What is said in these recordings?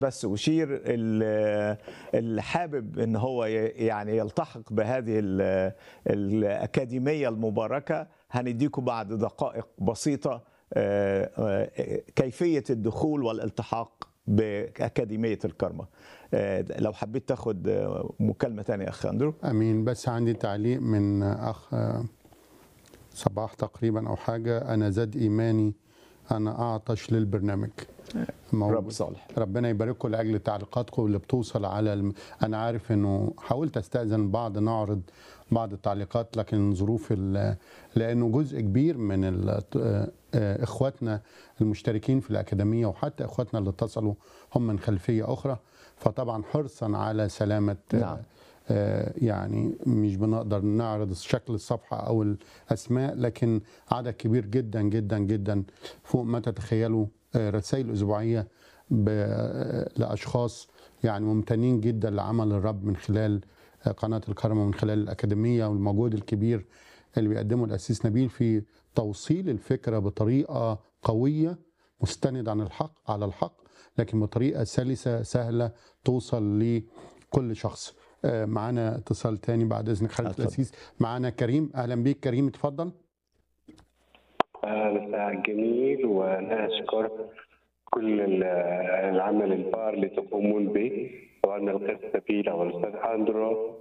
بس أشير ال- اللي حابب ان هو ي- يعني يلتحق بهذه ال- الأكاديمية المباركة هنديكم بعد دقائق بسيطة آه، آه، كيفية الدخول والالتحاق بأكاديمية الكرمة آه، لو حبيت تاخد آه، مكالمة تانية أخ أندرو امين بس عندي تعليق من اخ صباح تقريبا او حاجه انا زاد ايماني انا اعطش للبرنامج موجود. رب صالح ربنا يبارككم لاجل تعليقاتكم اللي بتوصل على الم... انا عارف انه حاولت استاذن بعض نعرض بعض التعليقات لكن ظروف ال... لانه جزء كبير من ال... آه، آه، اخواتنا المشتركين في الاكاديميه وحتى اخواتنا اللي اتصلوا هم من خلفيه اخرى فطبعا حرصا على سلامه آه، نعم. آه، يعني مش بنقدر نعرض شكل الصفحة أو الأسماء لكن عدد كبير جدا جدا جدا فوق ما تتخيلوا آه، رسائل أسبوعية ب- آه، لأشخاص يعني ممتنين جدا لعمل الرب من خلال آه، قناة الكرمة ومن خلال الأكاديمية والمجهود الكبير اللي بيقدمه الأسيس نبيل في توصيل الفكرة بطريقة قوية مستند عن الحق على الحق لكن بطريقة سلسة سهلة توصل لكل شخص آه، معانا اتصال تاني بعد اذنك حضرتك اتفضل. الاسيس معانا كريم اهلا بيك كريم اتفضل آه، مساء جميل وانا اشكر كل ال- العمل البار اللي تقومون به سواء من القس سبيلا والاستاذ اندرو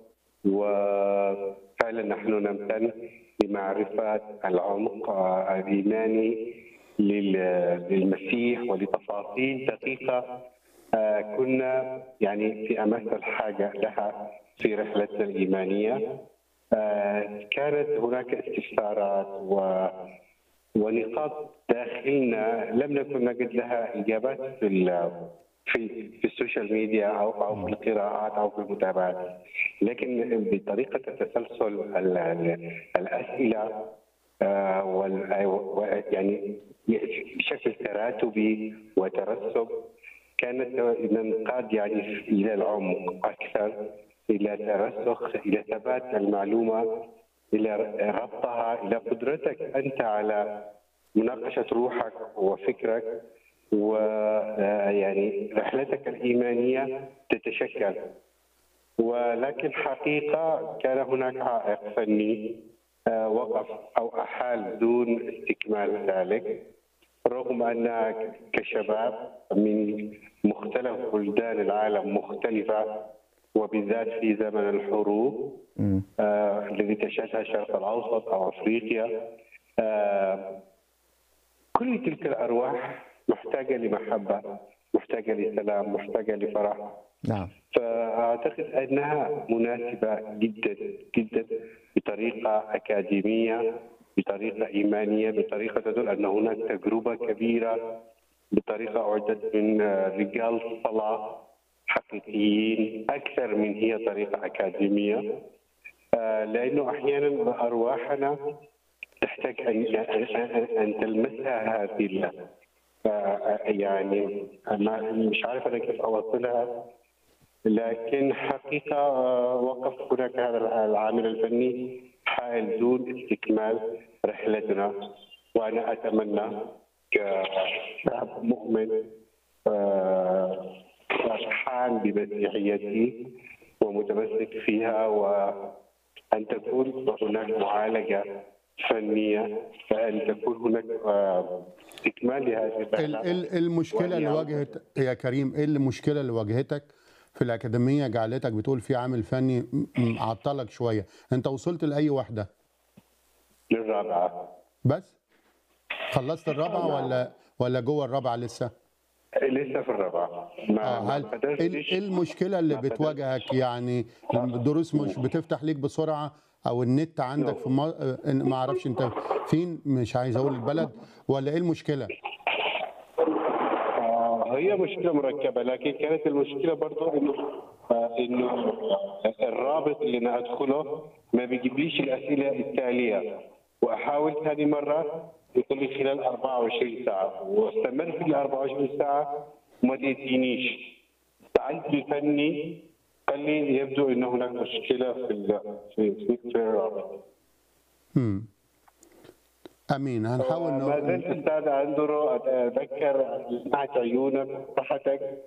وفعلا نحن نمتن لمعرفه العمق آه، الايماني لل- للمسيح ولتفاصيل دقيقه آه، كنا يعني في امس الحاجه لها في رحلتنا الايمانيه آه، كانت هناك استفسارات و ونقاط داخلنا لم نكن نجد لها اجابات في ال- في في السوشيال ميديا او او في القراءات او في المتابعات لكن بطريقه تسلسل ال- ال- الاسئله آه، وال- و- يعني بشكل تراتبي وترسب كانت ننقاد يعني الى العمق اكثر الى ترسخ الى ثبات المعلومه الى ربطها الى قدرتك انت على مناقشه روحك وفكرك ويعني رحلتك الايمانيه تتشكل ولكن حقيقه كان هناك عائق فني آه، وقف او احال دون استكمال ذلك رغم ان كشباب من مختلف بلدان العالم مختلفه وبالذات في زمن الحروب مم. آه، الذي تشهدها الشرق الاوسط او افريقيا آه، كل تلك الارواح محتاجه لمحبه محتاجه لسلام محتاجه لفرح نعم فاعتقد انها مناسبه جدا جدا بطريقه اكاديميه بطريقه ايمانيه بطريقه تدل ان هناك تجربه كبيره بطريقه اعدت من آه، رجال صلاه حقيقيين اكثر من هي طريقه اكاديميه آه، لانه احيانا ارواحنا تحتاج ان ان, أن تلمسها هذه ال- آه، يعني أنا مش عارف انا كيف اوصلها لكن حقيقه آه، وقف هناك هذا العامل الفني حائل دون استكمال رحلتنا وانا اتمنى كشاب مؤمن آه، فرحان بمسيحيته ومتمسك فيها وان تكون هناك معالجه فنيه فان تكون هناك آه، استكمال لهذه ال- الرحله ال- المشكله اللي وأن واجهت يا كريم ايه المشكله اللي واجهتك في الاكاديميه جعلتك بتقول في عامل فني م- م- عطلك شويه انت وصلت لاي واحده للرابعه بس خلصت الرابعه نعم. ولا ولا جوه الرابعه لسه لسه في الرابعه ما اه ما هل قدرتش- ايه إيه المشكله اللي ما قدرتش. بتواجهك يعني الدروس مش بتفتح ليك بسرعه او النت عندك في ما, آه، ما اعرفش انت فين مش عايز اقول البلد ولا ايه المشكله آه، هي مشكلة مركبة لكن كانت المشكلة برضو إنه آه، إنه الرابط اللي أنا أدخله ما بيجيبليش الأسئلة التالية وأحاول ثاني مرة يقول لي خلال 24 ساعة واستمر في ال 24 ساعة وما تأتينيش سألت الفني قال لي يبدو أن هناك مشكلة في ال- في في, في الرابط امم امين هنحاول ما نقول زلت استاذ اندرو اتذكر لمعت عيونك صحتك